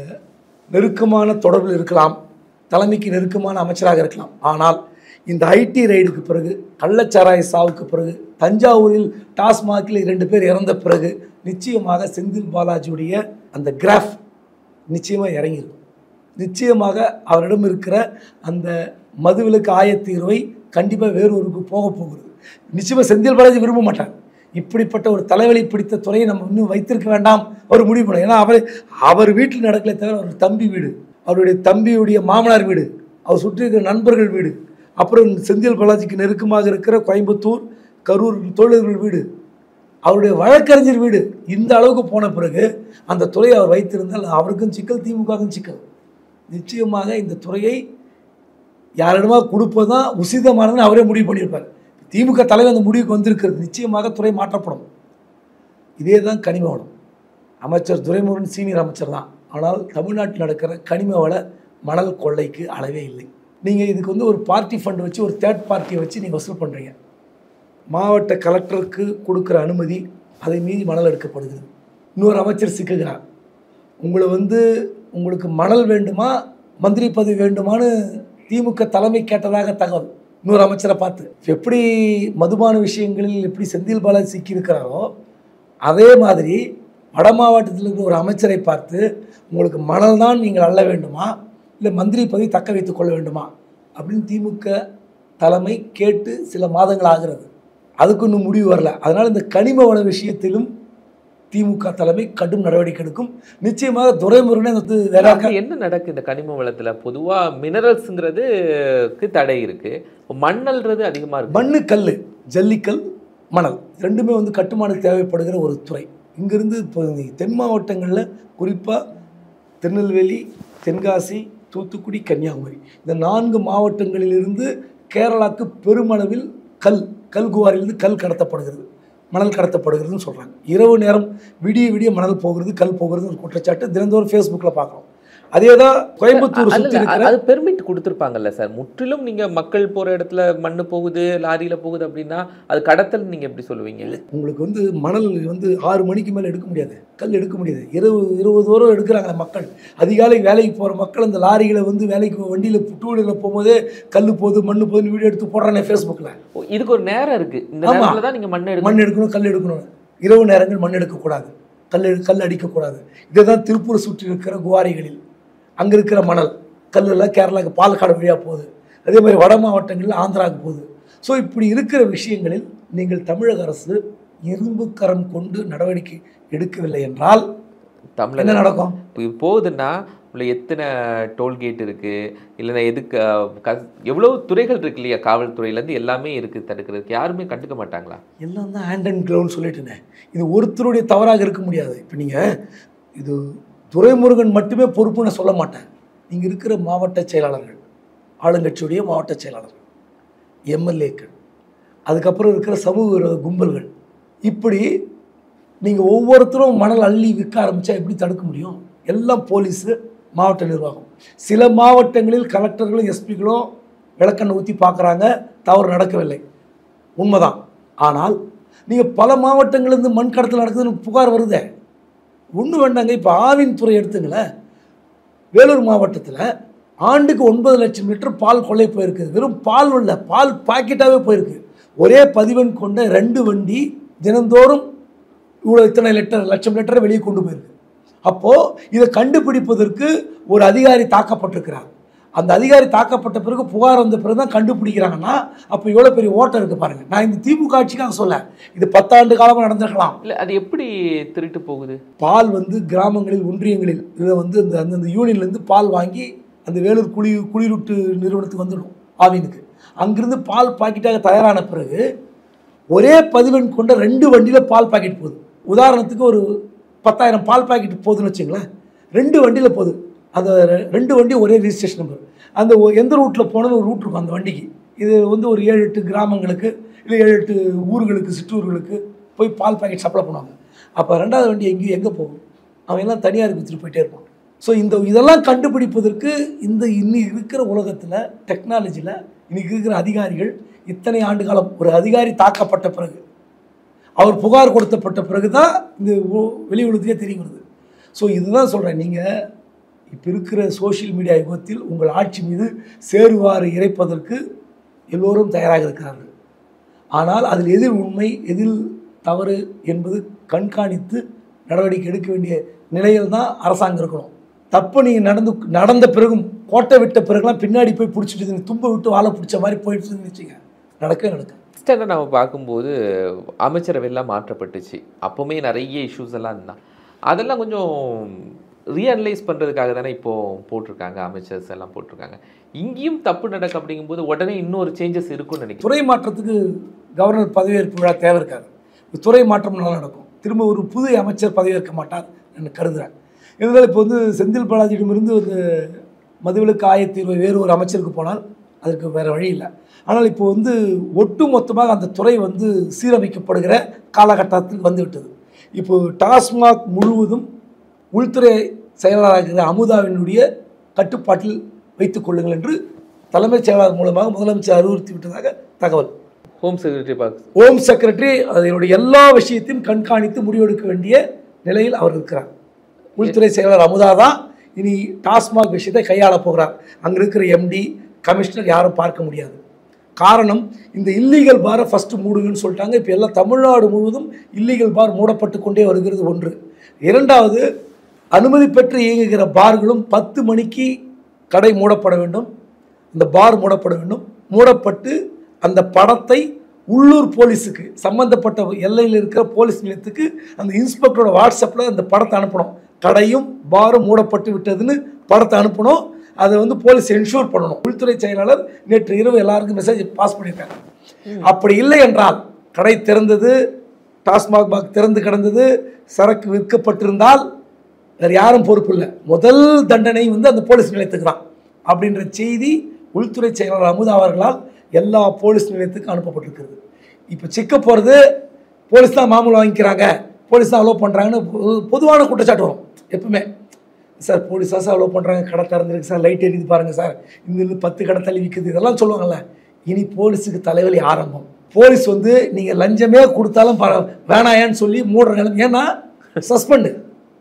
நெருக்கமான தொடர்பில் இருக்கலாம் தலைமைக்கு நெருக்கமான அமைச்சராக இருக்கலாம் ஆனால் இந்த ஐடி ரைடுக்கு பிறகு கள்ளச்சாராய சாவுக்கு பிறகு தஞ்சாவூரில் டாஸ்மாகில் இரண்டு பேர் இறந்த பிறகு நிச்சயமாக செந்தில் பாலாஜியுடைய அந்த கிராஃப் நிச்சயமாக இறங்கியிருக்கும் நிச்சயமாக அவரிடம் இருக்கிற அந்த மதுவிலக்கு ஆயத்தீர்வை கண்டிப்பாக வேறொருக்கு போக போகிறது நிச்சயமாக செந்தில் பாலாஜி விரும்ப மாட்டார் இப்படிப்பட்ட ஒரு தலைவலி பிடித்த துறையை நம்ம இன்னும் வைத்திருக்க வேண்டாம் அவர் முடிவு பண்ண ஏன்னா அவர் அவர் வீட்டில் நடக்கல தவிர அவர் தம்பி வீடு அவருடைய தம்பியுடைய மாமனார் வீடு அவர் சுற்றி இருக்கிற நண்பர்கள் வீடு அப்புறம் செந்தில் பாலாஜிக்கு நெருக்கமாக இருக்கிற கோயம்புத்தூர் கரூர் தொழிலர்கள் வீடு அவருடைய வழக்கறிஞர் வீடு இந்த அளவுக்கு போன பிறகு அந்த துறையை அவர் வைத்திருந்தால் அவருக்கும் சிக்கல் திமுகவுக்கும் சிக்கல் நிச்சயமாக இந்த துறையை யாரிடமா கொடுப்பது தான் உசிதமானதுன்னு அவரே முடிவு பண்ணியிருப்பார் திமுக தலைவர் அந்த முடிவுக்கு வந்திருக்கிறது நிச்சயமாக துறை மாற்றப்படும் இதே தான் கனிம வளம் அமைச்சர் துரைமுருகன் சீனியர் அமைச்சர் தான் ஆனால் தமிழ்நாட்டில் நடக்கிற கனிம வள மணல் கொள்ளைக்கு அளவே இல்லை நீங்கள் இதுக்கு வந்து ஒரு பார்ட்டி ஃபண்ட் வச்சு ஒரு தேர்ட் பார்ட்டியை வச்சு நீங்கள் வசூல் பண்ணுறீங்க மாவட்ட கலெக்டருக்கு கொடுக்குற அனுமதி அதை மீறி மணல் எடுக்கப்படுகிறது இன்னொரு அமைச்சர் சிக்குகிறார் உங்களை வந்து உங்களுக்கு மணல் வேண்டுமா மந்திரி பதவி வேண்டுமான்னு திமுக தலைமை கேட்டதாக தகவல் இன்னொரு அமைச்சரை பார்த்து எப்படி மதுபான விஷயங்களில் எப்படி செந்தில் பாலாஜி சிக்கியிருக்கிறாரோ அதே மாதிரி வட மாவட்டத்தில் இருக்கிற ஒரு அமைச்சரை பார்த்து உங்களுக்கு மணல் தான் நீங்கள் அள்ள வேண்டுமா இல்லை மந்திரி பதவி தக்க வைத்துக் கொள்ள வேண்டுமா அப்படின்னு திமுக தலைமை கேட்டு சில மாதங்கள் ஆகிறது அதுக்கு இன்னும் முடிவு வரல அதனால் இந்த கனிம வள விஷயத்திலும் திமுக தலைமை கடும் நடவடிக்கை எடுக்கும் நிச்சயமாக துரைமுருகனை வந்து வேற அப்படி என்ன நடக்கு இந்த கனிம வளத்துல பொதுவா மினரல்ஸுங்கிறதுக்கு தடை இருக்கு இப்ப மண்ணல்றது அதிகமா இருக்கு மண்ணு கல் ஜல்லிக்கல் மணல் ரெண்டுமே வந்து கட்டுமானத்துக்கு தேவைப்படுகிற ஒரு துறை இங்கிருந்து இப்போ இந்த தென் மாவட்டங்களில் குறிப்பாக திருநெல்வேலி தென்காசி தூத்துக்குடி கன்னியாகுமரி இந்த நான்கு மாவட்டங்களிலிருந்து கேரளாவுக்கு பெருமளவில் கல் கல்குவாரிலிருந்து கல் கடத்தப்படுகிறது மணல் கடத்தப்படுகிறதுன்னு சொல்கிறாங்க இரவு நேரம் விடிய விடிய மணல் போகிறது கல் போகிறது ஒரு குற்றச்சாட்டு தினந்தோறும் ஃபேஸ்புக்கில் பார்க்குறோம் அதே தான் கோயம்புத்தூர் அல்ல, சுற்றி இருக்கிற அது பெர்மிட் கொடுத்துருப்பாங்கல்ல சார் முற்றிலும் நீங்க மக்கள் போற இடத்துல மண்ணு போகுது லாரியில போகுது அப்படின்னா அது கடத்தல் நீங்க எப்படி சொல்லுவீங்க உங்களுக்கு வந்து மணல் வந்து ஆறு மணிக்கு மேலே எடுக்க முடியாது கல் எடுக்க முடியாது இரவு இருபது தூரம் எடுக்கிறாங்க மக்கள் அதிகாலை வேலைக்கு போகிற மக்கள் அந்த லாரிகளை வந்து வேலைக்கு வண்டியில் டூ வீலரில் போகும்போதே கல் போகுது மண் போகுதுன்னு வீடியோ எடுத்து போடுறானே ஃபேஸ்புக்கில் ஓ, இதுக்கு ஒரு நேரம் இருக்கு இந்த ஆமா. நேரத்துல தான் நீங்க மண் எடுக்கணும் மண் எடுக்கணும் கல் எடுக்கணும் இரவு நேரங்கள் மண் எடுக்கக்கூடாது கல் எடு- கல் அடிக்கக்கூடாது இதுதான் திருப்பூரை சுற்றி இருக்கிற குவாரிகளில் அங்கே இருக்கிற மணல் கல்லெல்லாம் கேரளாவுக்கு பாலக்காடு வழியாக போகுது அதே மாதிரி வட மாவட்டங்களில் ஆந்திராவுக்கு போகுது ஸோ இப்படி இருக்கிற விஷயங்களில் நீங்கள் தமிழக அரசு இரும்பு கரம் கொண்டு நடவடிக்கை எடுக்கவில்லை என்றால் தமிழக என்ன நடக்கும் இப்போ போகுதுன்னா உள்ள எத்தனை டோல்கேட் இருக்குது இல்லைன்னா எதுக்கு அஹ், க- எவ்வளவு துறைகள் இருக்கு இல்லையா காவல்துறையிலேருந்து எல்லாமே இருக்குது தடுக்கிறதுக்கு யாருமே கண்டுக்க மாட்டாங்களா எல்லாம் தான் ஹேண்ட் அண்ட் க்ளவுன்னு சொல்லிட்டுனே இது ஒருத்தருடைய தவறாக இருக்க முடியாது இப்போ நீங்கள் இது துரைமுருகன் மட்டுமே பொறுப்புன்னு சொல்ல மாட்டேன் இங்கே இருக்கிற மாவட்ட செயலாளர்கள் ஆளுங்கட்சியுடைய மாவட்ட செயலாளர்கள் எம்எல்ஏக்கள் அதுக்கப்புறம் இருக்கிற சமூக விரோத கும்பல்கள் இப்படி நீங்கள் ஒவ்வொருத்தரும் மணல் அள்ளி விற்க ஆரம்பித்தா எப்படி தடுக்க முடியும் எல்லாம் போலீஸு மாவட்ட நிர்வாகம் சில மாவட்டங்களில் கலெக்டர்களும் எஸ்பிகளும் விளக்கெண்ணெய் ஊற்றி பார்க்குறாங்க தவறு நடக்கவில்லை உண்மைதான் ஆனால் நீங்கள் பல மாவட்டங்கள்லேருந்து மண் கடத்தல் நடக்குதுன்னு புகார் வருதே ஒன்று வேண்டாங்க இப்போ ஆவின் துறை எடுத்துங்களேன் வேலூர் மாவட்டத்தில் ஆண்டுக்கு ஒன்பது லட்சம் லிட்டர் பால் கொள்ளை போயிருக்கு வெறும் பால் இல்லை பால் பாக்கெட்டாகவே போயிருக்கு ஒரே பதிவெண் கொண்ட ரெண்டு வண்டி தினந்தோறும் இவ்வளோ இத்தனை லிட்டர் லட்சம் லிட்டரை வெளியே கொண்டு போயிருக்கு அப்போது இதை கண்டுபிடிப்பதற்கு ஒரு அதிகாரி தாக்கப்பட்டிருக்கிறார் அந்த அதிகாரி தாக்கப்பட்ட பிறகு புகார் வந்த பிறகு தான் கண்டுபிடிக்கிறாங்கன்னா அப்போ எவ்வளோ பெரிய ஓட்டம் இருக்குது பாருங்கள் நான் இந்த திமுக ஆட்சிக்காக சொல்ல இது பத்தாண்டு காலமாக நடந்திருக்கலாம் இல்லை அது எப்படி திருட்டு போகுது பால் வந்து கிராமங்களில் ஒன்றியங்களில் இதை வந்து அந்த அந்தந்த யூனியன்லேருந்து பால் வாங்கி அந்த வேலூர் குளி குளிரூட்டு நிறுவனத்துக்கு வந்துடும் ஆவினுக்கு அங்கிருந்து பால் பாக்கெட்டாக தயாரான பிறகு ஒரே பதிவெண் கொண்ட ரெண்டு வண்டியில் பால் பாக்கெட் போகுது உதாரணத்துக்கு ஒரு பத்தாயிரம் பால் பாக்கெட் போகுதுன்னு வச்சுங்களேன் ரெண்டு வண்டியில் போகுது அந்த ரெ- ரெண்டு வண்டி ஒரே ரிஜிஸ்ட்ரேஷன் நம்பர் அந்த ஒ- எந்த ரூட்டில் போனது ஒரு ரூட் இருக்கும் அந்த வண்டிக்கு இது வந்து ஒரு ஏழு எட்டு கிராமங்களுக்கு இல்லை ஏழு எட்டு ஊர்களுக்கு சிற்றூர்களுக்கு போய் பால் பாக்கெட் சப்ளை பண்ணுவாங்க அப்போ ரெண்டாவது வண்டி எங்கேயும் எங்கே போகும் அவன் எல்லாம் தனியாருக்கு விற்றுட்டு போயிட்டே இருப்பான் ஸோ இந்த இதெல்லாம் கண்டுபிடிப்பதற்கு இந்த இன்னைக்கு இருக்கிற உலகத்தில் டெக்னாலஜியில் இன்னைக்கு இருக்கிற அதிகாரிகள் இத்தனை ஆண்டு காலம் ஒரு அதிகாரி தாக்கப்பட்ட பிறகு அவர் புகார் கொடுத்தப்பட்ட பிறகு தான் இந்த உ- வெளி உலகத்துக்கே தெரிய வருது ஸோ இதுதான் சொல்கிறேன் நீங்கள் இப்போ இருக்கிற சோஷியல் மீடியா யுகத்தில் உங்கள் ஆட்சி மீது சேருவாறு இறைப்பதற்கு எல்லோரும் தயாராக இருக்கிறார்கள் ஆனால் அதில் எதில் உண்மை எதில் தவறு என்பது கண்காணித்து நடவடிக்கை எடுக்க வேண்டிய நிலையில் தான் அரசாங்கம் இருக்கணும் தப்பு நீங்கள் நடந்து நடந்த பிறகும் கோட்டை விட்ட பிறகுலாம் பின்னாடி போய் பிடிச்சிட்டு தும்ப விட்டு வாழை பிடிச்ச மாதிரி போயிட்டு வச்சுங்க நடக்க நடக்க இன்ஸ்டண்ட்டாக நம்ம பார்க்கும்போது அமைச்சரவையெல்லாம் மாற்றப்பட்டுச்சு அப்போவுமே நிறைய இஷ்யூஸ் எல்லாம் இருந்தான் அதெல்லாம் கொஞ்சம் ரீஅனலைஸ் பண்ணுறதுக்காக தானே இப்போ போட்டிருக்காங்க அமைச்சர்ஸ் எல்லாம் போட்டிருக்காங்க இங்கேயும் தப்பு நடக்கு அப்படிங்கும்போது உடனே இன்னொரு சேஞ்சஸ் இருக்கும்னு நினைக்கிறேன் துறை மாற்றத்துக்கு கவர்னர் பதவியேற்பு விழா தேவை இருக்காது இந்த துறை மாற்றம் நல்லா நடக்கும் திரும்ப ஒரு புது அமைச்சர் பதவியேற்க மாட்டார் என்று கருதுகிறேன் இருந்தாலும் இப்போ வந்து செந்தில் பாலாஜியிடமிருந்து வந்து மதுவிலக்கு ஆயத்தீர்வை வேறு ஒரு அமைச்சருக்கு போனால் அதற்கு வேறு வழி இல்லை ஆனால் இப்போ வந்து ஒட்டு மொத்தமாக அந்த துறை வந்து சீரமைக்கப்படுகிற காலகட்டத்தில் வந்துவிட்டது இப்போ டாஸ்மாக் முழுவதும் உள்துறை செயலாளராக இருக்கிற அமுதாவினுடைய கட்டுப்பாட்டில் வைத்துக் கொள்ளுங்கள் என்று தலைமைச் செயலாளர் மூலமாக முதலமைச்சர் அறிவுறுத்தி விட்டதாக தகவல் ஹோம் செக்ரட்டரி பார்க்க ஹோம் செக்ரட்டரி அதனுடைய எல்லா விஷயத்தையும் கண்காணித்து முடிவெடுக்க வேண்டிய நிலையில் அவர் இருக்கிறார் உள்துறை செயலாளர் அமுதா தான் இனி டாஸ்மாக் விஷயத்தை கையாளப் போகிறார் அங்கே இருக்கிற எம்டி கமிஷனர் யாரும் பார்க்க முடியாது காரணம் இந்த இல்லீகல் பாரை ஃபஸ்ட்டு மூடுங்கன்னு சொல்லிட்டாங்க இப்போ எல்லாம் தமிழ்நாடு முழுவதும் இல்லீகல் பார் மூடப்பட்டு கொண்டே வருகிறது ஒன்று இரண்டாவது அனுமதி பெற்று இயங்குகிற பார்களும் பத்து மணிக்கு கடை மூடப்பட வேண்டும் இந்த பார் மூடப்பட வேண்டும் மூடப்பட்டு அந்த படத்தை உள்ளூர் போலீஸுக்கு சம்பந்தப்பட்ட எல்லையில் இருக்கிற போலீஸ் நிலையத்துக்கு அந்த இன்ஸ்பெக்டரோட வாட்ஸ்அப்பில் அந்த படத்தை அனுப்பணும் கடையும் பாரும் மூடப்பட்டு விட்டதுன்னு படத்தை அனுப்பணும் அதை வந்து போலீஸ் என்ஷூர் பண்ணணும் உள்துறை செயலாளர் நேற்று இரவு எல்லாருக்கும் மெசேஜ் பாஸ் பண்ணியிருக்காங்க அப்படி இல்லை என்றால் கடை திறந்தது டாஸ்மாக் பாக் திறந்து கிடந்தது சரக்கு விற்கப்பட்டிருந்தால் வேறு யாரும் பொறுப்பு இல்லை முதல் தண்டனை வந்து அந்த போலீஸ் நிலையத்துக்கு தான் அப்படின்ற செய்தி உள்துறை செயலாளர் அமுதா அவர்களால் எல்லா போலீஸ் நிலையத்துக்கும் அனுப்பப்பட்டிருக்கிறது இப்போ சிக்க போகிறது போலீஸ் தான் மாமூல் வாங்கிக்கிறாங்க போலீஸ் தான் அலோவ் பண்ணுறாங்கன்னு பொது- பொதுவான குற்றச்சாட்டு வரும் எப்பவுமே சார் போலீஸ் தான் சார் அலோவ் பண்ணுறாங்க கடை திறந்துருக்கு சார் லைட் எரியுது பாருங்கள் சார் இங்கிருந்து பத்து கடை தள்ளி விற்குது இதெல்லாம் சொல்லுவாங்கல்ல இனி போலீஸுக்கு தலைவலி ஆரம்பம் போலீஸ் வந்து நீங்கள் லஞ்சமே கொடுத்தாலும் பர வேணாயான்னு சொல்லி மூடுற நிலைமை ஏன்னா சஸ்பெண்டு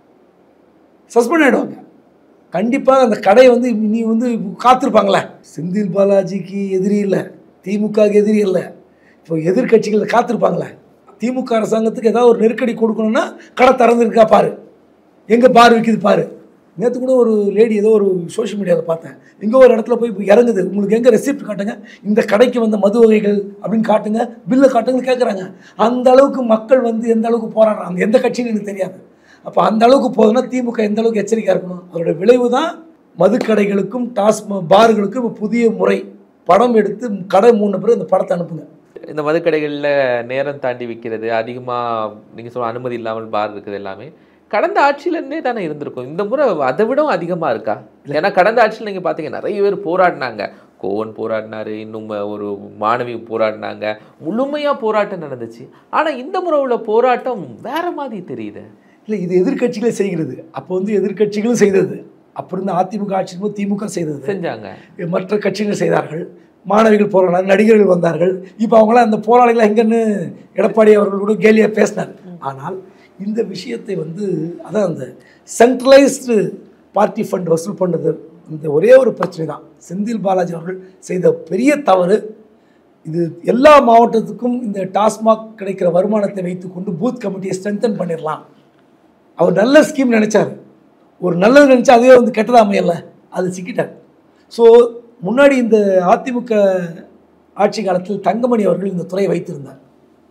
சஸ்பெண்ட் ஆகிடுவாங்க கண்டிப்பாக அந்த கடை வந்து நீ வந்து காத்திருப்பாங்களே செந்தில் பாலாஜிக்கு எதிரி இல்லை திமுகவுக்கு எதிரி இல்லை இப்போ எதிர்க்கட்சிகள் காத்திருப்பாங்களே திமுக அரசாங்கத்துக்கு ஏதாவது ஒரு நெருக்கடி கொடுக்கணும்னா கடை திறந்துருக்கா பாரு எங்கே பார் விற்கிது பாரு நேற்று கூட ஒரு லேடி ஏதோ ஒரு சோஷியல் மீடியாவில் பார்த்தேன் எங்கே ஒரு இடத்துல போய் இப்ப இறங்குது உங்களுக்கு எங்கே ரெசிப்ட் காட்டுங்க இந்த கடைக்கு வந்த மது வகைகள் அப்படின்னு காட்டுங்க பில்லை காட்டுங்கன்னு கேட்குறாங்க அந்த அளவுக்கு மக்கள் வந்து எந்த அளவுக்கு போராடுறாங்க எந்த கட்சின்னு எனக்கு தெரியாது அப்போ அந்த அளவுக்கு போகுதுன்னா திமுக எந்த அளவுக்கு எச்சரிக்கையாக இருக்கணும் அதோட விளைவு தான் மதுக்கடைகளுக்கும் டாஸ் பார்களுக்கும் இப்ப புதிய முறை படம் எடுத்து கடை மூணு பிறகு இந்த படத்தை அனுப்புங்க இந்த மதுக்கடைகளில் நேரம் தாண்டி விற்கிறது அதிகமாக நீங்கள் சொல்ல அனுமதி இல்லாமல் பார் இருக்குது எல்லாமே கடந்த ஆட்சியிலேருந்தே தானே இருந்திருக்கும் இந்த முறை அதை விடவும் அதிகமாக இருக்கா ஏன்னா கடந்த ஆட்சியில் நீங்கள் பார்த்தீங்க நிறைய பேர் போராடினாங்க கோவன் போராடினாரு இன்னும் ஒரு மாணவி போராடினாங்க முழுமையாக போராட்டம் நடந்துச்சு ஆனால் இந்த முறை உள்ள போராட்டம் வேற மாதிரி தெரியுது இல்லை இது எதிர்க்கட்சிகளே செய்கிறது அப்போ வந்து எதிர்க்கட்சிகளும் செய்தது அப்போ இருந்த அதிமுக ஆட்சி இருக்கும்போது திமுக செய்தது செஞ்சாங்க மற்ற கட்சிகள் செய்தார்கள் மாணவிகள் போராடினார் நடிகர்கள் வந்தார்கள் இப்போ அவங்களாம் அந்த போராளிகள் எங்கன்னு எடப்பாடி அவர்கள் கூட கேலியாக பேசினார் ஆனால் இந்த விஷயத்தை வந்து அதான் அந்த சென்ட்ரலைஸ்டு பார்ட்டி ஃபண்ட் வசூல் பண்ணது இந்த ஒரே ஒரு பிரச்சனை தான் செந்தில் பாலாஜி அவர்கள் செய்த பெரிய தவறு இது எல்லா மாவட்டத்துக்கும் இந்த டாஸ்மாக் கிடைக்கிற வருமானத்தை வைத்துக்கொண்டு பூத் கமிட்டியை ஸ்ட்ரென்தன் பண்ணிடலாம் அவர் நல்ல ஸ்கீம் நினைச்சாரு ஒரு நல்லது நினச்சா அதுவே வந்து கெட்டதா அமையல அது சிக்கிட்டார் ஸோ முன்னாடி இந்த அதிமுக ஆட்சி காலத்தில் தங்கமணி அவர்கள் இந்த துறையை வைத்திருந்தார்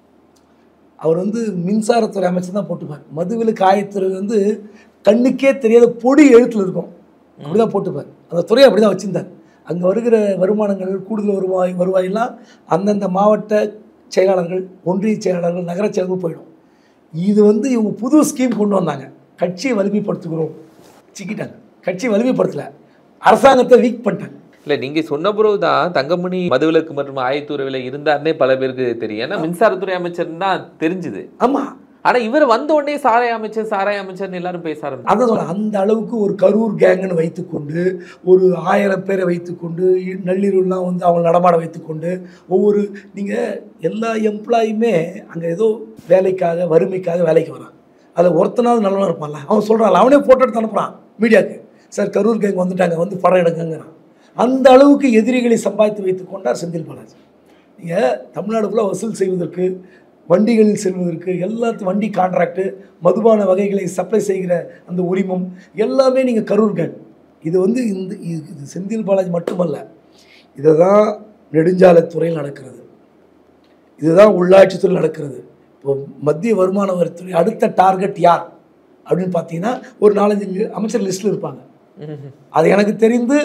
அவர் வந்து மின்சாரத்துறை அமைச்சர் தான் போட்டுப்பார் மதுவிலக்கு ஆயத்துறை வந்து கண்ணுக்கே தெரியாத பொடி எழுத்துல இருக்கும் அப்படிதான் போட்டுப்பார் அந்த துறையை அப்படி தான் வச்சிருந்தார் அங்கே வருகிற வருமானங்கள் கூடுதல் வருவாய் வருவாயெல்லாம் அந்தந்த மாவட்ட செயலாளர்கள் ஒன்றிய செயலாளர்கள் நகர செயலாளர்கள் போயிடும் இது வந்து இவங்க புது ஸ்கீம் கொண்டு வந்தாங்க கட்சியை வலிமைப்படுத்துகிறோம் சிக்கிட்டாங்க கட்சியை வலிமைப்படுத்தலை அரசாங்கத்தை வீக் பண்ணிட்டாங்க இல்லை நீங்கள் சொன்ன பிறகு தான் தங்கமணி மதுவிலக்கு மற்றும் ஆயத்துறையில் இருந்தாருன்னே பல பேருக்கு தெரியும் ஏன்னா மின்சாரத்துறை அமைச்சர் தான் தெரிஞ்சுது ஆமாம் ஆனா இவர் வந்த உடனே சாராய அமைச்சர் சாராய அமைச்சர்னு எல்லாரும் பேச ஆரம்பிச்சாங்க அதான் சொல்ல அந்த அளவுக்கு ஒரு கரூர் கேங்குன்னு வைத்துக்கொண்டு ஒரு ஆயிரம் பேரை வைத்துக்கொண்டு இ- நள்ளிரவுலாம் வந்து அவங்க நடமாட வைத்துக்கொண்டு ஒவ்வொரு நீங்கள் எல்லா எம்ப்ளாயுமே அங்கே ஏதோ வேலைக்காக வறுமைக்காக வேலைக்கு வரான் அதில் ஒருத்தனாவது நல்லவன் இருப்பான்ல அவன் சொல்கிறான் அவனே ஃபோட்டோ எடுத்து அனுப்புகிறான் மீடியாவுக்கு சார் கரூர் கேங் வந்துட்டாங்க வந்து படம் எடுங்கங்கிறான் அந்த அளவுக்கு எதிரிகளை சம்பாதித்து வைத்துக் கொண்டார் செந்தில் பாலாஜி நீங்கள் தமிழ்நாடு ஃபுல்லாக வசூல் செய்வதற்கு வண்டிகளில் செல்வதற்கு எல்லாத்து வண்டி கான்ட்ராக்டு மதுபான வகைகளை சப்ளை செய்கிற அந்த உரிமம் எல்லாமே நீங்கள் கரூர் கேங் இது வந்து இந்த இது இது செந்தில் பாலாஜி மட்டுமல்ல இதை தான் நெடுஞ்சாலைத்துறையில் நடக்கிறது இதுதான் உள்ளாட்சித்துறையில் நடக்கிறது இப்போ மத்திய வருமான வரித்துறை அடுத்த டார்கெட் யார் அப்படின்னு பார்த்தீங்கன்னா ஒரு நாலஞ்சு அமைச்சர் லிஸ்ட்டில் இருப்பாங்க அது எனக்கு தெரிந்து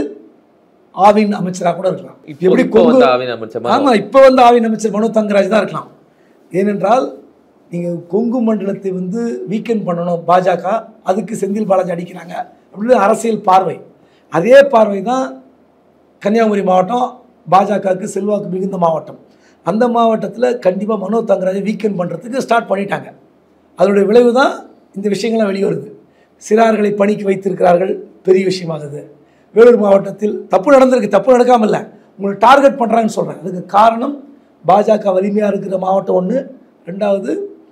ஆவின் அமைச்சராக கூட இருக்கலாம் இப்போ எப்படி இப்போ கொங்கு வந்து ஆவின் அமைச்சர் மாதிரி ஆமாம் இப்போ வந்து ஆவின் அமைச்சர் மனோ தங்கராஜ் தான் இருக்கலாம் ஏனென்றால் நீங்கள் கொங்கு மண்டலத்தை வந்து வீக்கெண்ட் பண்ணணும் பாஜக அதுக்கு செந்தில் பாலாஜி அடிக்கிறாங்க அப்படின்னு அரசியல் பார்வை அதே பார்வை தான் கன்னியாகுமரி மாவட்டம் பாஜகவுக்கு செல்வாக்கு மிகுந்த மாவட்டம் அந்த மாவட்டத்தில் கண்டிப்பாக மனோ தங்கராஜை வீக்கெண்ட் பண்ணுறதுக்கு ஸ்டார்ட் பண்ணிட்டாங்க அதனுடைய விளைவு தான் இந்த விஷயங்கள்லாம் வெளியே வருது சிறார்களை பணிக்கு வைத்திருக்கிறார்கள் பெரிய விஷயமாகுது வேலூர் மாவட்டத்தில் தப்பு நடந்திருக்கு தப்பு நடக்காம இல்லை உங்களை டார்கெட் பண்ணுறாங்கன்னு சொல்கிறேன் அதுக்கு காரணம் பாஜக வலிமையாக இருக்கிற மாவட்டம் ஒன்று ரெண்டாவது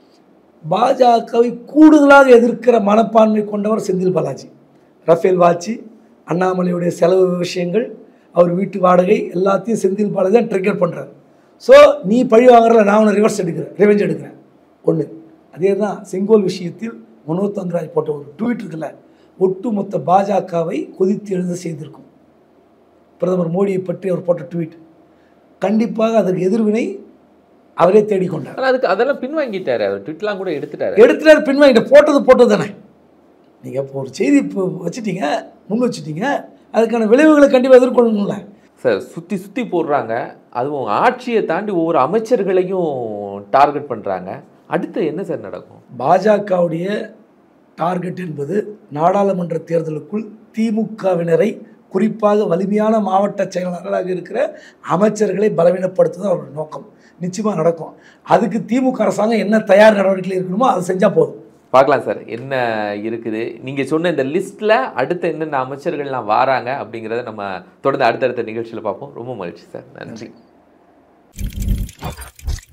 பாஜகவை கூடுதலாக எதிர்க்கிற மனப்பான்மை கொண்டவர் செந்தில் பாலாஜி ரஃபேல் வாட்சி அண்ணாமலையுடைய செலவு விஷயங்கள் அவர் வீட்டு வாடகை எல்லாத்தையும் செந்தில் பாலாஜி தான் ட்ரிகர் பண்ணுறாரு ஸோ நீ பழி வாங்குறல நான் உன்னை ரிவர்ஸ் எடுக்கிறேன் ரிவெஞ்ச் எடுக்கிறேன் ஒன்று அதே தான் செங்கோல் விஷயத்தில் மனோ தங்கராஜ் போட்ட ஒரு ட்வீட் இருக்குல்ல ஒட்டுமொத்த பாஜகவை கொதித்து எழுத செய்திருக்கும் பிரதமர் மோடியை பற்றி அவர் போட்ட ட்வீட் கண்டிப்பாக அதற்கு எதிர்வினை அவரே தேடிக்கொண்டார் ஆனா அதுக்கு அதெல்லாம் பின்வாங்கிட்டாரு அவர் ட்விட்லாம் கூட எடுத்துட்டாரு எடுத்துட்டார் பின்வாங்கிட்ட போட்டது போட்டது தானே நீங்கள் இப்போ ஒரு செய்தி இப்போ வச்சுட்டீங்க முன் வச்சுட்டீங்க அதுக்கான விளைவுகளை கண்டிப்பாக எதிர்கொள்ளணும்ல சார் சுத்தி சுத்தி போடுறாங்க அதுவும் ஆட்சியை தாண்டி ஒவ்வொரு அமைச்சர்களையும் டார்கெட் பண்றாங்க அடுத்து என்ன சார் நடக்கும் பாஜகவுடைய டார்கெட் என்பது நாடாளுமன்ற தேர்தலுக்குள் திமுகவினரை குறிப்பாக வலிமையான மாவட்ட செயலாளர்களாக இருக்கிற அமைச்சர்களை பலவீனப்படுத்துவது அவருடைய நோக்கம் நிச்சயமாக நடக்கும் அதுக்கு திமுக அரசாங்கம் என்ன தயார் நடவடிக்கைகள் இருக்கணுமோ அதை செஞ்சால் போதும் பார்க்கலாம் சார் என்ன இருக்குது நீங்க சொன்ன இந்த லிஸ்ட்ல அடுத்த என்னென்ன அமைச்சர்கள்லாம் வாராங்க அப்படிங்கிறத நம்ம தொடர்ந்து அடுத்தடுத்த நிகழ்ச்சியில் பார்ப்போம் ரொம்ப மகிழ்ச்சி சார் நன்றி